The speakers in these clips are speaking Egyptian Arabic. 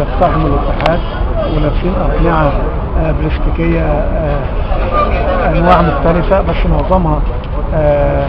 بيقتحموا الاتحاد ولابسين اقنعه آه، بلاستيكيه آه، انواع مختلفه بس معظمها آه،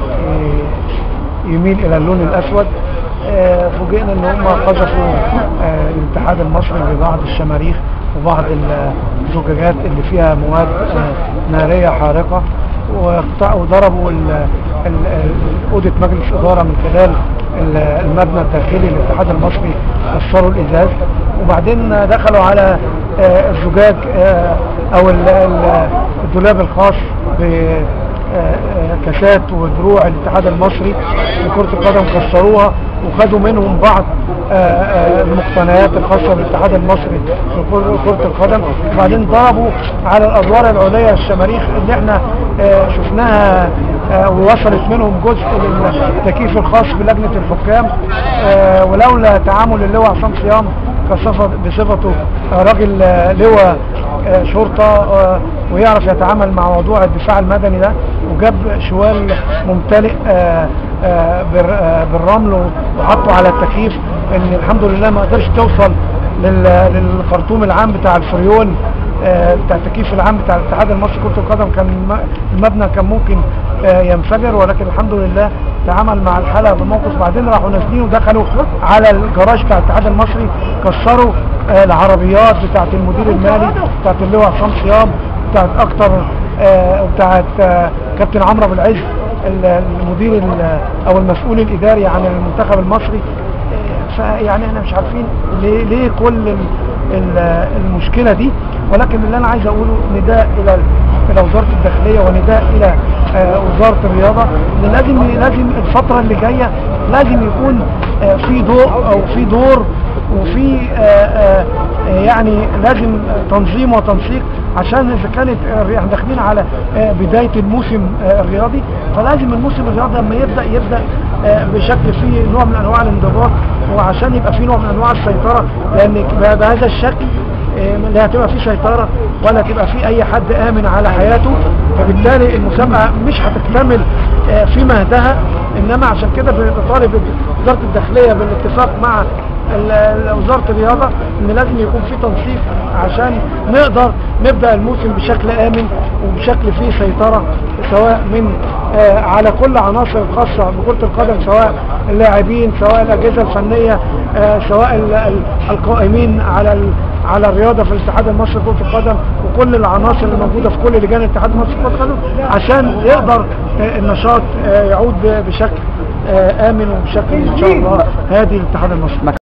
ي- يميل الى اللون الاسود آه، فوجئنا ان هم قذفوا آه، الاتحاد المصري ببعض الشماريخ وبعض الزجاجات اللي فيها مواد آه، ناريه حارقه واقطع- وضربوا ال- ال- ال- أوضة مجلس إدارة من خلال ال- المبنى الداخلي للاتحاد المصري كسروا الإزاز وبعدين دخلوا على آه، الزجاج آه، أو ال- ال- الدولاب الخاص ب آه، آه، كاسات ودروع الاتحاد المصري لكرة القدم كسروها وخدوا منهم بعض آه، آه، المقتنيات الخاصة بالاتحاد المصري لكرة القدم وبعدين ضربوا على الأدوار العليا الشماريخ اللي احنا آه، شفناها آه، ووصلت منهم جزء للتكييف الخاص بلجنة الحكام آه، ولولا تعامل اللواء عصام صيام كصفة بصفته آه، راجل آه، لواء آه، شرطة آه، ويعرف يتعامل مع موضوع الدفاع المدني ده وجاب شوال ممتلئ آه، آه، بال- آه، بالرمل وحطه على التكييف ان الحمد لله ما قدرش توصل لل- للخرطوم العام بتاع الفريون آه، بتاع التكييف العام بتاع الاتحاد المصري كرة القدم كان الم- المبنى كان ممكن آه، ينفجر ولكن الحمد لله تعامل مع الحالة بموقف بعدين راحوا نازلين ودخلوا على الجراج بتاع الاتحاد المصري كسروا آه، العربيات بتاعت المدير المالي بتاعت اللواء عصام صيام بتاعت اكتر آه، بتاعت آه، كابتن عمرو ابو العز ال- المدير ال- او المسؤول الاداري عن المنتخب المصري فيعني احنا مش عارفين ليه, ليه كل ال- ال- المشكلة دي ولكن اللي انا عايز اقوله نداء الى الى وزارة الداخلية ونداء الى آه، وزارة الرياضة ان لازم لازم الفترة اللي جاية لازم يكون آه، في ضوء او في دور وفي آه، آه، آه، يعني لازم تنظيم وتنسيق عشان اذا كانت آه، احنا داخلين على آه، بداية الموسم آه، الرياضي فلازم الموسم الرياضي لما يبدأ يبدأ آه، بشكل فيه نوع من انواع الانضباط وعشان يبقى فيه نوع من انواع السيطرة لان ب- بهذا الشكل آه، لا هتبقى فيه سيطرة ولا تبقى فيه اي حد امن على حياته فبالتالي المسابقة مش هتكتمل آه، في مهدها انما عشان كده بطالب وزارة الداخلية بالاتفاق مع ال- ال- وزارة الرياضة ان لازم يكون في تنسيق عشان نقدر نبدأ الموسم بشكل امن وبشكل فيه سيطرة سواء من آه، على كل عناصر الخاصة بكرة القدم سواء اللاعبين سواء الأجهزة الفنية آه، سواء ال- ال- القائمين على ال- على الرياضة في الاتحاد المصري لكرة القدم وكل العناصر اللي موجودة في كل لجان الاتحاد المصري لكرة القدم عشان يقدر آه، النشاط آه، يعود ب- بشكل آه، آمن وبشكل إن شاء الله هادي للاتحاد المصري